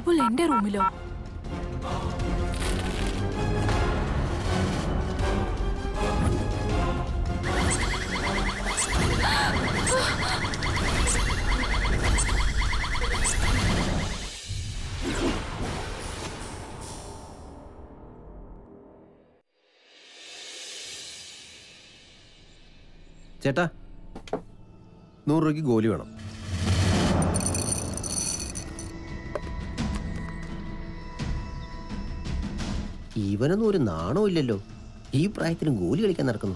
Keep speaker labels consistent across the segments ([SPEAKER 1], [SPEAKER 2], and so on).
[SPEAKER 1] ചുൽബുൽ എന്റെ റൂമിലോ
[SPEAKER 2] ചേട്ടാ നൂറ് രൂപയ്ക്ക് ഗോലി വേണം ഇവനൊന്നും ഒരു നാണോ ഇല്ലല്ലോ ഈ പ്രായത്തിലും ഗോലി കളിക്കാൻ നടക്കുന്നു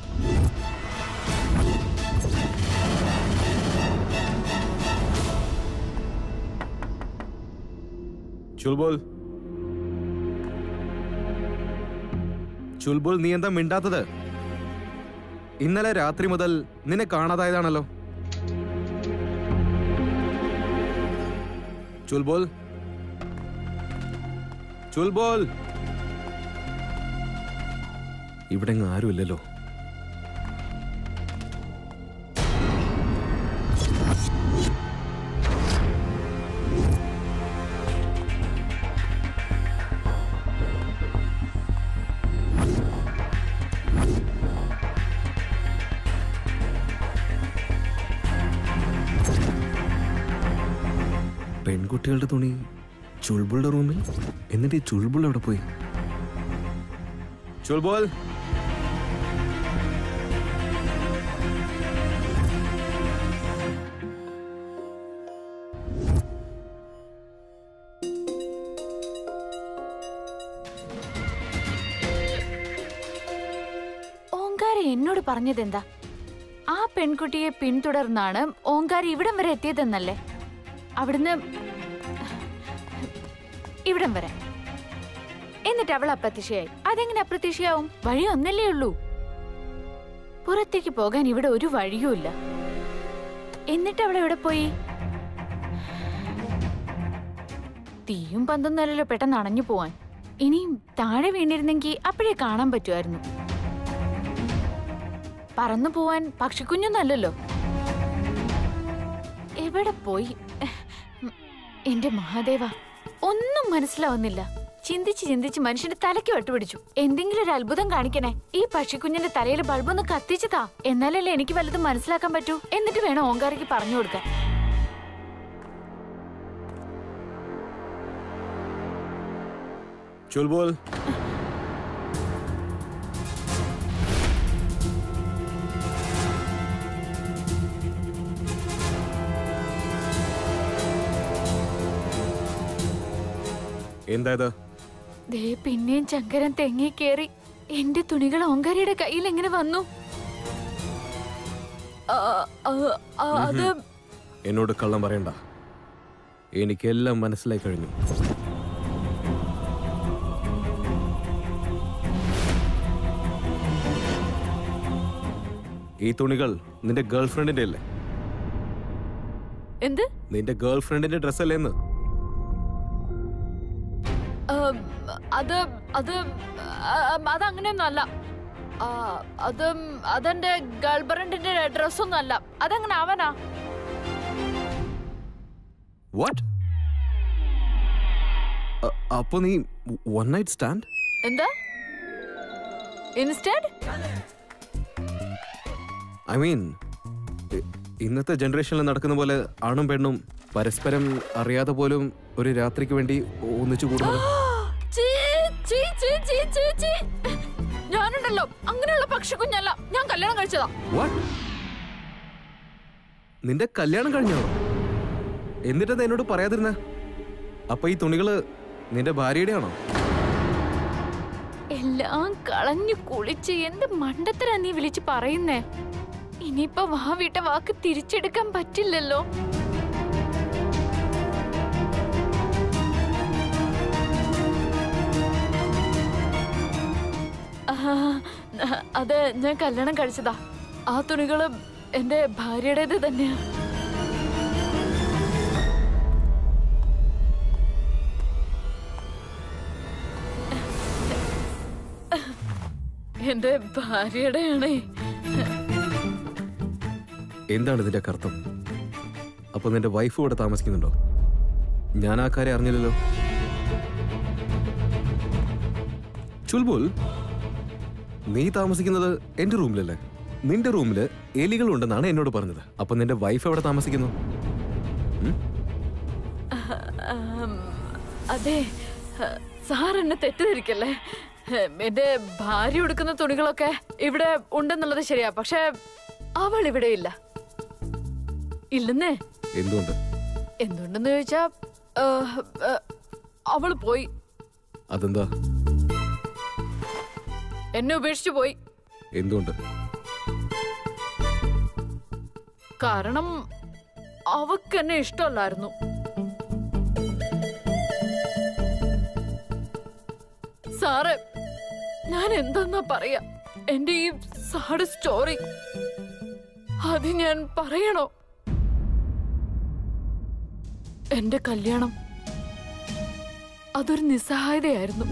[SPEAKER 3] ചുൽബോൽ ചുൽബോൽ നീ എന്താ മിണ്ടാത്തത് ഇന്നലെ രാത്രി മുതൽ നിന്നെ കാണാതായതാണല്ലോ ചുൽബോൽ ചുൽബോൽ ഇവിടെ ആരുമില്ലല്ലോ പെൺകുട്ടികളുടെ തുണി ചുൾബുളുടെ റൂമിൽ എന്നിട്ട് ഈ ചുൾബുൾ എവിടെ പോയി ചുൾബോൽ
[SPEAKER 1] ഓങ്കാര എന്നോട് പറഞ്ഞതെന്താ ആ പെൺകുട്ടിയെ പിന്തുടർന്നാണ് ഓങ്കാര ഇവിടം വരെ എത്തിയതെന്നല്ലേ അവിടുന്ന് ഇവിടം വരെ എന്നിട്ട് അവൾ അപ്രത്യക്ഷയായി അതെങ്ങനെ അപ്രത്യക്ഷയാവും വഴി ഒന്നല്ലേ ഉള്ളൂ പുറത്തേക്ക് പോകാൻ ഇവിടെ ഒരു വഴിയുമില്ല എന്നിട്ട് അവൾ എവിടെ പോയി തീയും പന്തൊന്നല്ലല്ലോ പെട്ടെന്ന് അണഞ്ഞു പോവാൻ ഇനിയും താഴെ വീണിരുന്നെങ്കിൽ അപ്പോഴേ കാണാൻ പറ്റുമായിരുന്നു പറന്നു പോവാൻ പക്ഷിക്കുഞ്ഞൊന്നല്ലല്ലോ എവിടെ പോയി എന്റെ മഹാദേവ ഒന്നും മനസ്സിലാവുന്നില്ല ചിന്തിച്ച് ചിന്തിച്ച് മനുഷ്യന്റെ തലയ്ക്ക് വട്ടുപിടിച്ചു എന്തെങ്കിലും ഒരു അത്ഭുതം കാണിക്കണേ ഈ പക്ഷിക്കുഞ്ഞിന്റെ തലയിൽ ബൾബൊന്ന് കത്തിച്ചതാ എന്നാലല്ലേ എനിക്ക് വല്ലതും മനസ്സിലാക്കാൻ പറ്റൂ എന്നിട്ട് വേണം ഓങ്കാരയ്ക്ക് പറഞ്ഞു കൊടുക്കാൻ
[SPEAKER 3] ചുൽബോൽ എന്താ ഇത്
[SPEAKER 1] ദേ പിന്നെയും ചങ്കരൻ തെങ്ങി കേറി എന്റെ തുണികൾ ഓങ്കാരിയുടെ കയ്യിൽ എങ്ങനെ വന്നു ആ, ആ, ആ, അത്
[SPEAKER 3] എന്നോട് കള്ളം പറയണ്ട എനിക്കെല്ലാം മനസ്സിലായി കഴിഞ്ഞു ഈ തുണികൾ നിന്റെ ഗേൾഫ്രണ്ടിന്റെ അല്ലേ
[SPEAKER 1] എന്ത്
[SPEAKER 3] നിന്റെ ഗേൾഫ്രണ്ടിന്റെ ഡ്രസ് അല്ലേന്ന്
[SPEAKER 1] ആ, അത് അത് ആ, അതങ്ങനെയൊന്നും അല്ല ആ, അത് അതെന്റെ ഗേൾഫ്രണ്ടിന്റെ ഡ്രസ്സൊന്നും അല്ല അതങ്ങനെ അവനാ
[SPEAKER 3] വാട്ട് അപ്പൊ നീ വൺ നൈറ്റ് സ്റ്റാൻഡ്
[SPEAKER 1] എന്താ ഇൻസ്റ്റന്റ്
[SPEAKER 3] ഐ മീൻ ഇന്നത്തെ ജനറേഷനിൽ നടക്കുന്ന പോലെ ആണും പെണ്ണും പരസ്പരം അറിയാതെ പോലും ഒരു രാത്രിക്ക് വേണ്ടി ഒന്നിച്ചു കൂടുന്നത്
[SPEAKER 1] ചീ, ചീ, ചീ, ചീ, ചീ, ചീ. ഞാനുണ്ടല്ലോ അങ്ങനെയുള്ള പക്ഷിക്കുഞ്ഞല്ല ഞാൻ കല്യാണം കഴിച്ചതാ
[SPEAKER 3] വാട്ട് നിന്റെ കല്യാണം കഴിഞ്ഞോ എന്നിട്ടെന്താ എന്നോട് പറയാതിരുന്ന അപ്പൊ ഈ തുണികള് നിന്റെ ഭാര്യയുടെ ആണോ
[SPEAKER 1] എല്ലാം കളഞ്ഞു കുളിച്ച് എന്ത് മണ്ടത്തരാ നീ വിളിച്ച് പറയുന്നേ ഇനിയിപ്പൊ വാ വീട്ട വാക്ക് തിരിച്ചെടുക്കാൻ പറ്റില്ലല്ലോ ആ, അത് ഞാൻ കല്യാണം കഴിച്ചതാ ആ തുണികള് എന്റെ ഭാര്യയുടേത് തന്നെയാ എന്റെ ഭാര്യയുടെയാണേ
[SPEAKER 3] എന്താണ് ഇതിന്റെ അർത്ഥം അപ്പൊ നിന്റെ വൈഫ് ഇവിടെ താമസിക്കുന്നുണ്ടോ ഞാൻ ആ കാര്യം അറിഞ്ഞില്ലല്ലോ ചുൽബുൽ നീ താമസിക്കുന്നത് എന്റെ റൂമിലല്ലേ നിന്റെ റൂമില് എലികളുണ്ടെന്നാണ് എന്നോട് പറഞ്ഞത് അപ്പൊ നിന്റെ വൈഫ് എവിടെ താമസിക്കുന്നു
[SPEAKER 1] ആം, അതെ സാർ എന്നെ തെറ്റിദ്ധരിക്കല്ലേ എന്റെ ഭാര്യ ഉടുക്കുന്ന തുണികളൊക്കെ ഇവിടെ ഉണ്ടെന്നുള്ളത് ശരിയാ പക്ഷെ അവൾ ഇവിടെ ഇല്ല ഇല്ലെന്നേ
[SPEAKER 3] എന്തുകൊണ്ട്
[SPEAKER 1] എന്തുണ്ടെന്ന് ചോദിച്ചാ ഏഹ്, ഏഹ്, അവള് പോയി
[SPEAKER 3] അതെന്താ
[SPEAKER 1] എന്നെ ഉപേക്ഷിച്ചു പോയി
[SPEAKER 3] എന്തുകൊണ്ട്
[SPEAKER 1] കാരണം അവക്ക് എന്നെ ഇഷ്ടമല്ലായിരുന്നു സാറ് ഞാൻ എന്തെന്നാ പറയാ എന്റെ ഈ സാഡ് സ്റ്റോറി അത് ഞാൻ പറയണോ എന്റെ കല്യാണം അതൊരു നിസ്സഹായതയായിരുന്നു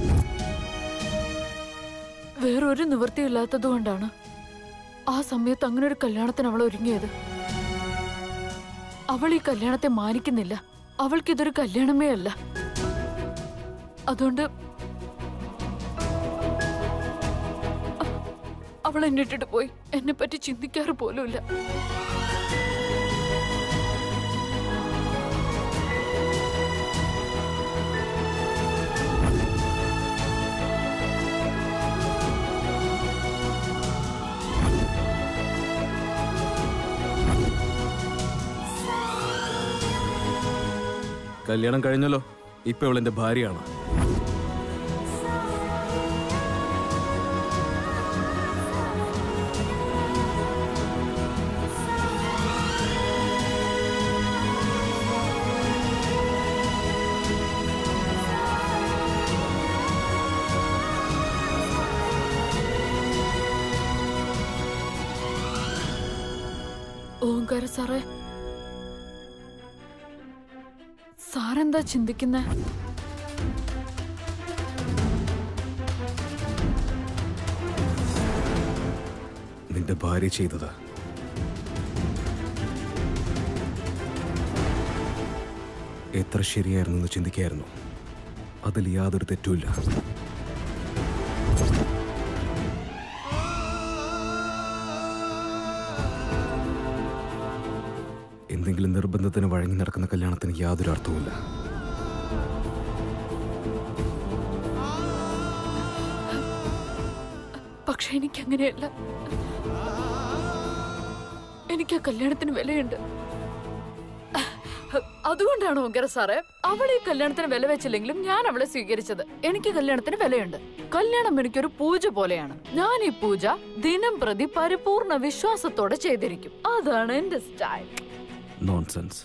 [SPEAKER 1] വേറൊരു നിവൃത്തിയില്ലാത്തത് കൊണ്ടാണ് ആ സമയത്ത് അങ്ങനെ ഒരു കല്യാണത്തിന് അവൾ ഒരുങ്ങിയത് അവൾ ഈ കല്യാണത്തെ മാനിക്കുന്നില്ല അവൾക്കിതൊരു കല്യാണമേ അല്ല അതുകൊണ്ട് അ- അവൾ എന്നെ ഇട്ടിട്ട് പോയി എന്നെ പറ്റി ചിന്തിക്കാറ് പോലുമില്ല
[SPEAKER 3] കല്യാണം കഴിഞ്ഞല്ലോ ഇപ്പൊ ഇവൾ എന്റെ ഭാര്യയാണ്
[SPEAKER 1] ഓങ്കാര സാറേ സാറെന്താ ചിന്തിക്കുന്നേ
[SPEAKER 3] നിന്റെ ഭാര്യ ചെയ്തത് എത്ര ശരിയായിരുന്നു എന്ന് ചിന്തിക്കായിരുന്നു അതിൽ യാതൊരു തെറ്റുമില്ല എന്തെങ്കിലും നിർബന്ധത്തിന് വഴങ്ങി നടക്കുന്ന കല്യാണത്തിന് യാതൊരു അർത്ഥവുമില്ല
[SPEAKER 1] പക്ഷെ എനിക്ക് അങ്ങനെയല്ല എനിക്ക് ആ കല്യാണത്തിന് വിലയുണ്ട് അതുകൊണ്ടാണ് ഓങ്കര സാറേ അവൾ ഈ കല്യാണത്തിന് വില വെച്ചില്ലെങ്കിലും ഞാൻ അവളെ സ്വീകരിച്ചത് എനിക്ക് കല്യാണത്തിന് വിലയുണ്ട് കല്യാണം എനിക്കൊരു പൂജ പോലെയാണ് ഞാൻ ഈ പൂജ ദിനം പ്രതി പരിപൂർണ വിശ്വാസത്തോടെ ചെയ്തിരിക്കും അതാണ് എന്റെ സ്റ്റൈൽ
[SPEAKER 3] നോൺസെൻസ്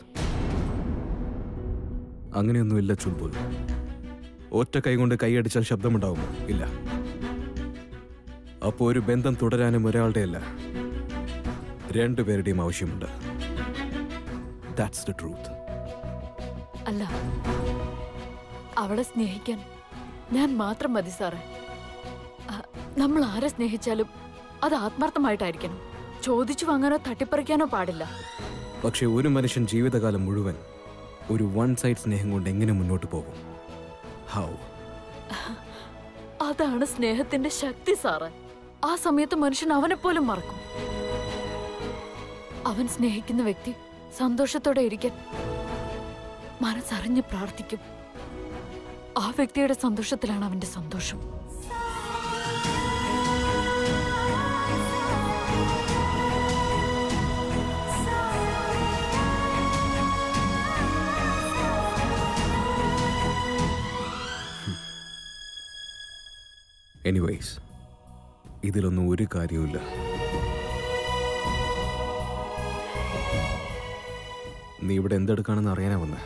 [SPEAKER 3] അങ്ങനെയൊന്നുമില്ല ചുൽബുൽ ഒറ്റ കൈകൊണ്ട് കൈയടിച്ചാൽ ശബ്ദമുണ്ടാവുമോ ഇല്ല അപ്പോൾ ഒരു ബന്ധം തുടരാനും ഒരാളുടെ അല്ല രണ്ടുപേരുടെയും ആവശ്യമുണ്ട് ദാറ്റ്സ് ദ ട്രൂത്ത്
[SPEAKER 1] അല്ല അവളെ സ്നേഹിക്കാൻ ഞാൻ മാത്രം മതി സാറേ ആ, നമ്മൾ ആരെ സ്നേഹിച്ചാലും അത് ആത്മാർത്ഥമായിട്ടായിരിക്കണം ചോദിച്ചു വാങ്ങാനോ തട്ടിപ്പറിക്കാനോ പാടില്ല
[SPEAKER 3] പക്ഷെ ഒരു മനുഷ്യൻ ജീവിതകാലം മുഴുവൻ ഒരു വൺ സൈഡ് സ്നേഹം കൊണ്ട് എങ്ങനെ മുന്നോട്ട് പോകും ഹൗ
[SPEAKER 1] അതാണ് സ്നേഹത്തിന്റെ ശക്തി സാറ് ആ സമയത്ത് മനുഷ്യൻ അവനെ പോലും മറക്കും അവൻ സ്നേഹിക്കുന്ന വ്യക്തി സന്തോഷത്തോടെ ഇരിക്കാൻ മനസ്സറിഞ്ഞ് പ്രാർത്ഥിക്കും ആ വ്യക്തിയുടെ സന്തോഷത്തിലാണ് അവന്റെ സന്തോഷം
[SPEAKER 3] എനിവേയ്സ് ഇതിലൊന്നും ഒരു കാര്യവുമില്ല നീ ഇവിടെ എന്തെടുക്കാണെന്ന് അറിയാനാ വന്നേ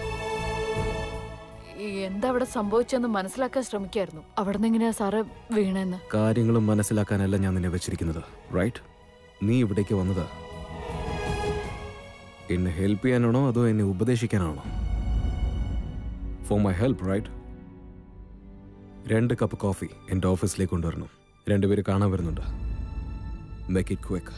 [SPEAKER 1] ഈ എന്താ അവിടെ സംഭവിച്ചെന്ന് മനസ്സിലാക്കാൻ ശ്രമിക്കായിരുന്നു അവിടെ നിന്ന് എങ്ങനെയാ സാറ് വീണെന്ന്
[SPEAKER 3] കാര്യങ്ങളും മനസ്സിലാക്കാനല്ല ഞാൻ നിന്നെ വെച്ചിരിക്കുന്നത് റൈറ്റ് നീ ഇവിടേക്ക് വന്നത് എന്നെ ഹെൽപ്പ് ചെയ്യാനാണോ അതോ എന്നെ ഉപദേശിക്കാനാണോ ഫോർ മൈ ഹെൽപ്പ് റൈറ്റ് രണ്ട് കപ്പ് കോഫി എൻ്റെ ഓഫീസിലേക്ക് കൊണ്ടുവരണം രണ്ടുപേര് കാണാൻ വരുന്നുണ്ട് മേക്ക് ഇറ്റ് ക്വിക്ക്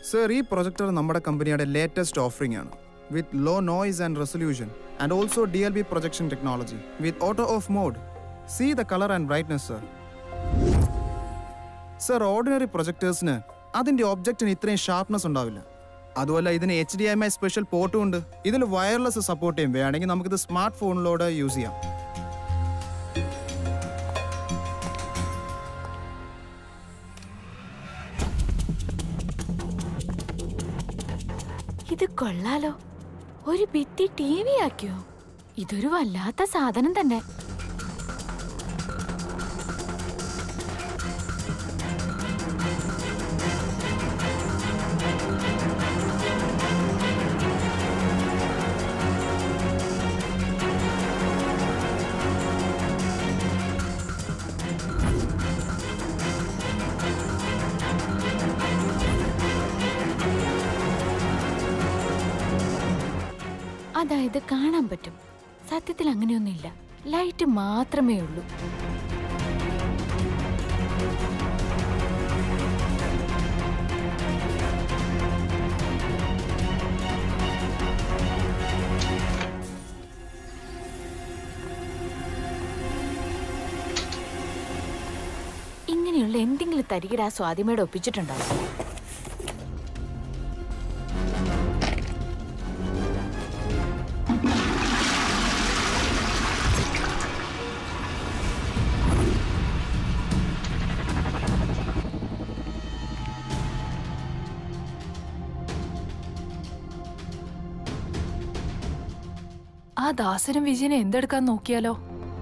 [SPEAKER 4] സർ ഈ പ്രൊജക്ടർ നമ്മുടെ കമ്പനിയുടെ ലേറ്റസ്റ്റ് ഓഫറിംഗ് ആണ് with low noise and resolution and also D L B projection technology with auto off mode see the colour and brightness sir sir ordinary പ്രൊജക്ടേഴ്സിന് അതിന്റെ ഒബ്ജക്റ്റിന് ഇത്രയും sharpness ഉണ്ടാവില്ല അതുപോലെ ഇതിന് H D M I special പോർട്ടും ഉണ്ട് ഇതിൽ വയർലെസ് സപ്പോർട്ട് ചെയ്യും വേണമെങ്കിൽ നമുക്കിത് സ്മാർട്ട് ഫോണിലൂടെ യൂസ് ചെയ്യാം
[SPEAKER 1] ഇത് കൊള്ളാലോ ഒരു ഭിത്തി ടി വി ആക്കിയോ ഇതൊരു വല്ലാത്ത സാധനം തന്നെ അതായത് കാണാൻ പറ്റും സത്യത്തിൽ അങ്ങനെയൊന്നുമില്ല ലൈറ്റ് മാത്രമേ ഉള്ളൂ ഇങ്ങനെയുള്ള എന്തെങ്കിലും തരികിട ആ സ്വാതിമയുടെ ഒപ്പിച്ചിട്ടുണ്ടാവും
[SPEAKER 5] ആ ദാസനും വിജയനെ എന്തെടുക്കാൻ നോക്കിയാലോ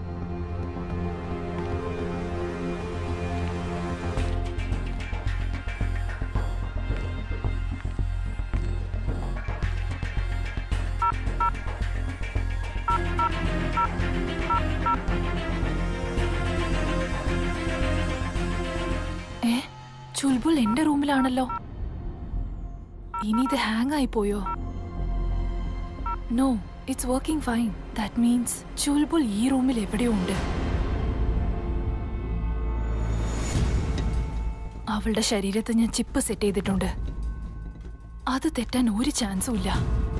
[SPEAKER 5] ഏ ചുൽബുൾ എന്റെ റൂമിലാണല്ലോ ഇനി ഇത് ഹാങ് ആയി പോയോ no it's working fine that means Chulbul ഈ റൂമിൽ എവിടെയോ ഉണ്ട് അവളുടെ ശരീരത്ത് ഞാൻ ചിപ്പ് സെറ്റ് ചെയ്തിട്ടുണ്ട് അത് തെറ്റാൻ ഒരു ചാൻസും ഇല്ല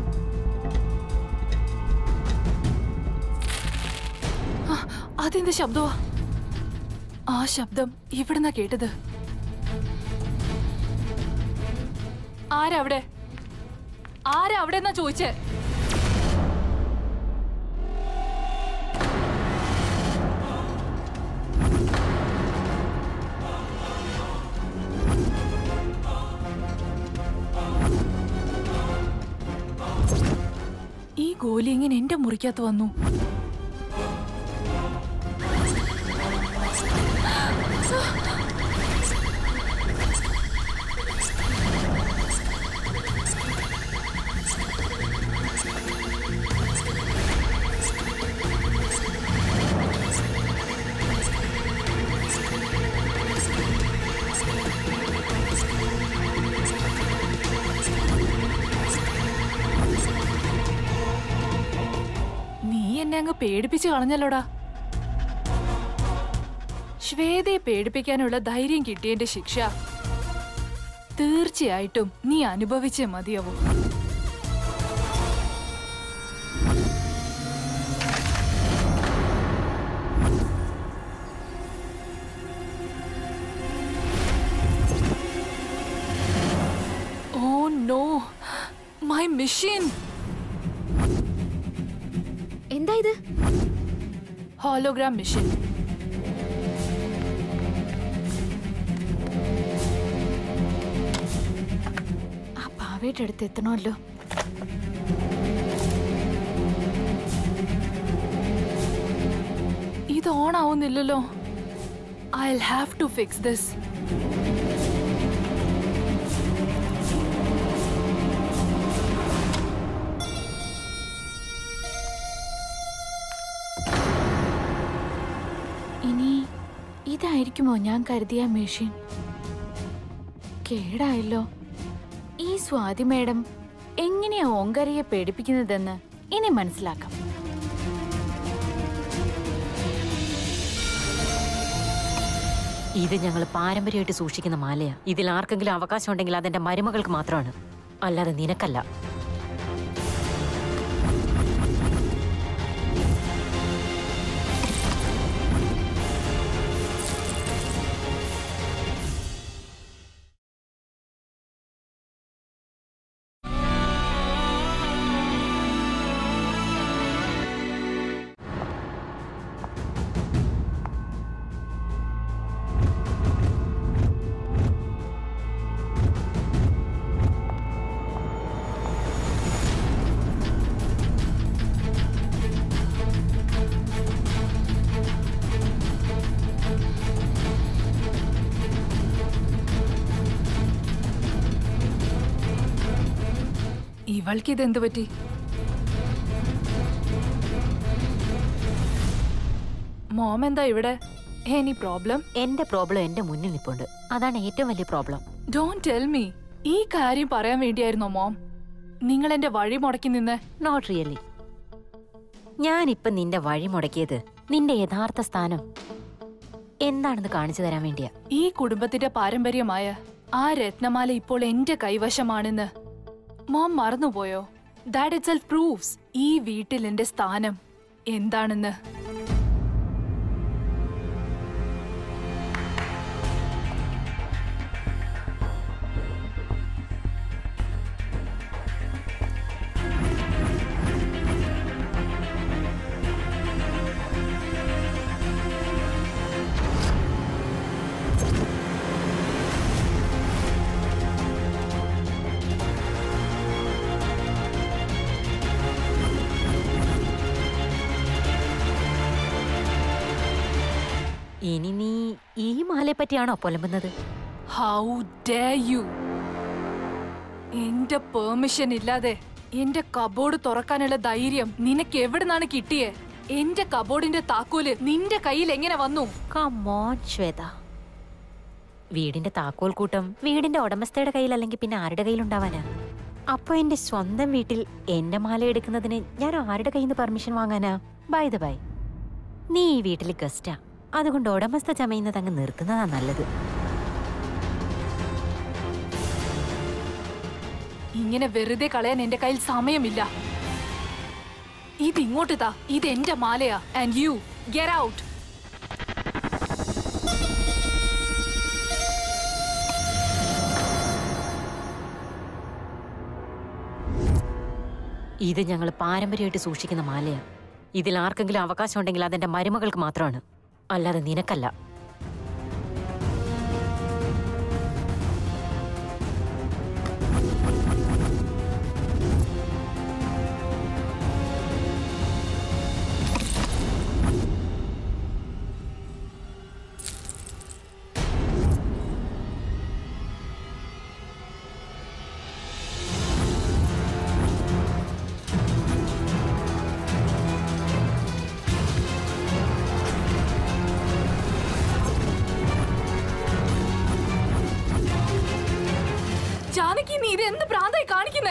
[SPEAKER 5] ആ, അതെന്ത് ശബ്ദമാ ആ ശബ്ദം ഇവിടുന്നാ കേട്ടത് ആരാ അവിടെ ആരാ അവിടെ എന്നാ ചോദിച്ചേ ഈ ഗോലി എങ്ങനെ എന്റെ മുറിക്കകത്ത് വന്നു നീ എന്നെ അങ്ങ് പേടിപ്പിച്ച് കളഞ്ഞല്ലോടാ ശ്വേതയെ പേടിപ്പിക്കാനുള്ള ധൈര്യം കിട്ടിയതിന്റെ ശിക്ഷ തീർച്ചയായിട്ടും നീ അനുഭവിച്ചേ മതിയാവൂ ഓ നോ മൈ മെഷീൻ
[SPEAKER 1] എന്താ ഇത്
[SPEAKER 5] ഹോലോഗ്രാം മെഷീൻ
[SPEAKER 1] ആ പാവയുടെ അടുത്ത് എത്തണമല്ലോ
[SPEAKER 5] ഇത് ഓൺ ആവുന്നില്ലല്ലോ I have to fix this
[SPEAKER 1] ഇനി ഇതായിരിക്കുമോ ഞാൻ കരുതിയ മെഷീൻ കേടായല്ലോ ഈ സ്വാതി മേഡം എങ്ങനെയാ ഓങ്കരിയെ പേടിപ്പിക്കുന്നതെന്ന് ഇനി മനസ്സിലാക്കാം
[SPEAKER 6] ഇത് ഞങ്ങൾ പാരമ്പര്യമായിട്ട് സൂക്ഷിക്കുന്ന മാലയാ ഇതിൽ ആർക്കെങ്കിലും അവകാശം ഉണ്ടെങ്കിൽ അതെന്റെ മരുമകൾക്ക് മാത്രമാണ് അല്ലാതെ നിനക്കല്ല
[SPEAKER 5] ഇവൾക്ക് ഇതെന്ത് പറ്റി മോം എന്താ ഇവിടെ എനി പ്രോബ്ലം
[SPEAKER 6] എന്റെ പ്രോബ്ലം എന്റെ മുന്നിൽ നിൽപ്പുണ്ട് അതാണ് ഏറ്റവും വലിയ പ്രോബ്ലം
[SPEAKER 5] ഡോണ്ട് ടെൽ മീ ഈ കാര്യം പറയാൻ വേണ്ടിയായിരുന്നോ മോം നിങ്ങൾ എന്റെ വഴി മുടക്കി നിന്ന്
[SPEAKER 6] നോട്ട് റിയലി ഞാനിപ്പം നിന്റെ വഴി മുടക്കിയത് നിന്റെ യഥാർത്ഥ സ്ഥാനം എന്താണെന്ന് കാണിച്ചു തരാൻ വേണ്ടിയാ
[SPEAKER 5] ഈ കുടുംബത്തിന്റെ പാരമ്പര്യമായ ആ രത്നമാല ഇപ്പോൾ എന്റെ കൈവശമാണെന്ന് മോം മറന്നുപോയോ ദാറ്റ് ഇറ്റ് സെൽഫ് പ്രൂവ്സ് ഈ വീട്ടിൽ എന്റെ സ്ഥാനം എന്താണെന്ന്
[SPEAKER 6] ഇനി നീ ഈ മാലയെ പറ്റിയാണോ പുലമ്പുന്നത്
[SPEAKER 5] ഹൗ ഡേ യു എന്റെ പെർമിഷൻ ഇല്ലാതെ എന്റെ കബോർഡ് തുറക്കാനുള്ള ധൈര്യം നിനക്ക് എവിടുന്നാണ് കിട്ടിയേ എന്റെ കബോർഡിന്റെ താക്കോല് നിന്റെ കയ്യിൽ എങ്ങനെ വന്നു
[SPEAKER 6] കമോൺ ശ്വേത വീടിന്റെ താക്കോൽ കൂട്ടം വീടിന്റെ ഉടമസ്ഥയുടെ കയ്യിൽ അല്ലെങ്കിൽ പിന്നെ ആരുടെ കയ്യിലുണ്ടാവാനാ അപ്പൊ എന്റെ സ്വന്തം വീട്ടിൽ എന്റെ മാല എടുക്കുന്നതിന് ഞാൻ ആരുടെ കയ്യിൽ നിന്ന് പെർമിഷൻ വാങ്ങാനാ ബൈ ദ ബൈ നീ ഈ വീട്ടിൽ ഗസ്റ്റാ അതുകൊണ്ട് ഉടമസ്ഥ ചമയുന്നത് അങ്ങ് നിർത്തുന്നതാ നല്ലത്
[SPEAKER 5] ഇങ്ങനെ വെറുതെ കളയാൻ എന്റെ കയ്യിൽ സമയമില്ല ഇത് ഇങ്ങോട്ട് താ ഇത് എന്റെ മാലയാ ആൻഡ് യു ഗെറ്റ് ഔട്ട്
[SPEAKER 6] ഇത് ഞങ്ങൾ പാരമ്പര്യമായിട്ട് സൂക്ഷിക്കുന്ന മാലയാ ഇതിൽ ആർക്കെങ്കിലും അവകാശം ഉണ്ടെങ്കിൽ അതെന്റെ മരുമകൾക്ക് മാത്രമാണ് അല്ലാതെ നിനക്കല്ല
[SPEAKER 5] ജാനകി നീ ഇത് എന്ത് പ്രാന്തായി കാണിക്കുന്നേ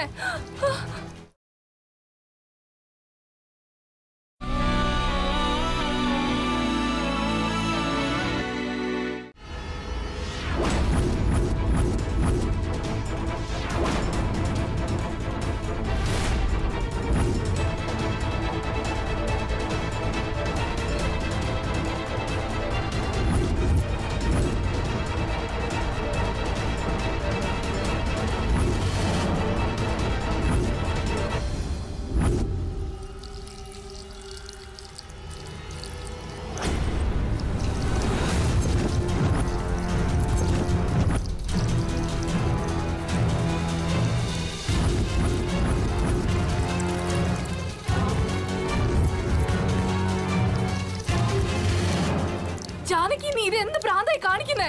[SPEAKER 5] ജാനകി നീ ഇത് എന്ത് പ്രാന്തായി കാണിക്കുന്നേ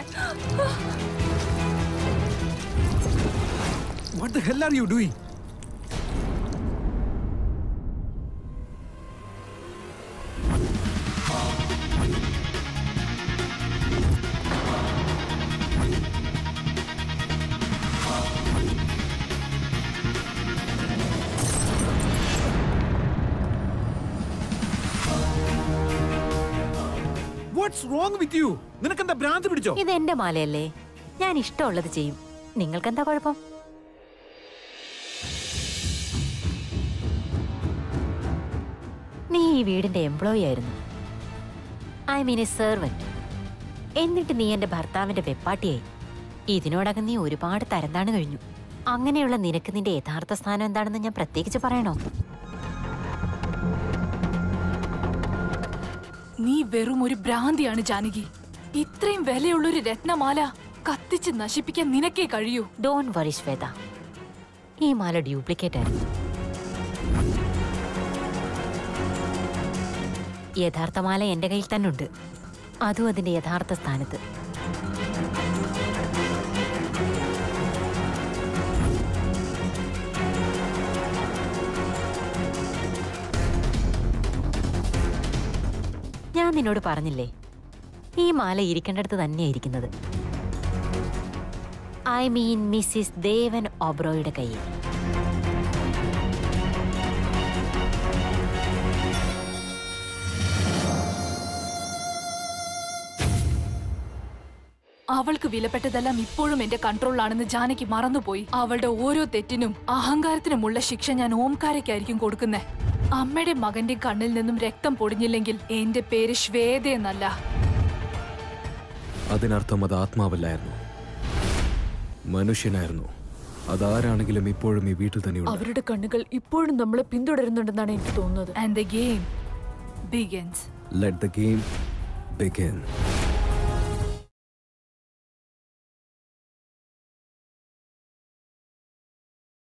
[SPEAKER 7] What the hell are you doing? What's wrong with you നിനക്കെന്താ ഭ്രാന്ത് പിടിച്ചോ
[SPEAKER 6] ഇത് എന്റെ മാലയല്ലേ ഞാൻ ഇഷ്ടമുള്ളത് ചെയ്യും നിങ്ങൾക്കെന്താ കുഴപ്പം നീ ഈ വീടിന്റെ എംപ്ലോയി ആയിരുന്നു ഐ മീൻ എ സെർവന്റ് എന്നിട്ട് നീ എന്റെ ഭർത്താവിന്റെ വെപ്പാട്ടിയായി ഇതിനോടകം നീ ഒരുപാട് തരംതാണ് കഴിഞ്ഞു അങ്ങനെയുള്ള നിനക്ക് നിന്റെ യഥാർത്ഥ സ്ഥാനം എന്താണെന്ന് ഞാൻ പ്രത്യേകിച്ച് പറയണോ
[SPEAKER 5] നീ വെറും ഒരു ഭ്രാന്തിയാണ് ജാനകി ഇത്രയും വിലയുള്ള ഒരു രത്നമാല കത്തിച്ച് നശിപ്പിക്കാൻ നിനക്കേ കഴിയൂ
[SPEAKER 6] ഡോൺ വറി ശ്വേത ഈ മാല ഡ്യൂപ്ലിക്കേറ്റ് ആയിരുന്നു യഥാർത്ഥ മാല എന്റെ കയ്യിൽ തന്നെ ഉണ്ട് അതും അതിന്റെ യഥാർത്ഥ സ്ഥാനത്ത് ഞാൻ നിന്നോട് പറഞ്ഞില്ലേ ഈ മാല ഇരിക്കേണ്ടടുത്ത് തന്നെയാ ഇരിക്കുന്നത് ഐ മീൻ മിസ്സിസ് ദേവൻ ഒബ്രോയുടെ കയ്യിൽ
[SPEAKER 5] അവൾക്ക് വിലപ്പെട്ടതെല്ലാം ഇപ്പോഴും എന്റെ കൺട്രോളിലാണെന്ന് ജാനകി മറന്നുപോയി അവളുടെ ഓരോ തെറ്റിനും അഹങ്കാരത്തിനുമുള്ള ശിക്ഷ ഞാൻ ഓംകാരയ്ക്കായിരിക്കും കൊടുക്കുന്നേ അമ്മയുടെ മകന്റെ കണ്ണിൽ നിന്നും രക്തം പൊടിഞ്ഞില്ലെങ്കിൽ എന്റെ പേര് ശ്വേത എന്നല്ല
[SPEAKER 3] അതിനർത്ഥം അത് ആത്മാവല്ലായിരുന്നു മനുഷ്യനായിരുന്നു അതാരാണെങ്കിലും ഇപ്പോഴും ഈ വീട്ടിൽ തന്നെയുണ്ട്
[SPEAKER 1] അവരുടെ കണ്ണുകൾ ഇപ്പോഴും നമ്മളെ പിന്തുടരുന്നുണ്ടെന്നാണ് എനിക്ക് തോന്നുന്നത്
[SPEAKER 5] and the game begins
[SPEAKER 3] let the game begin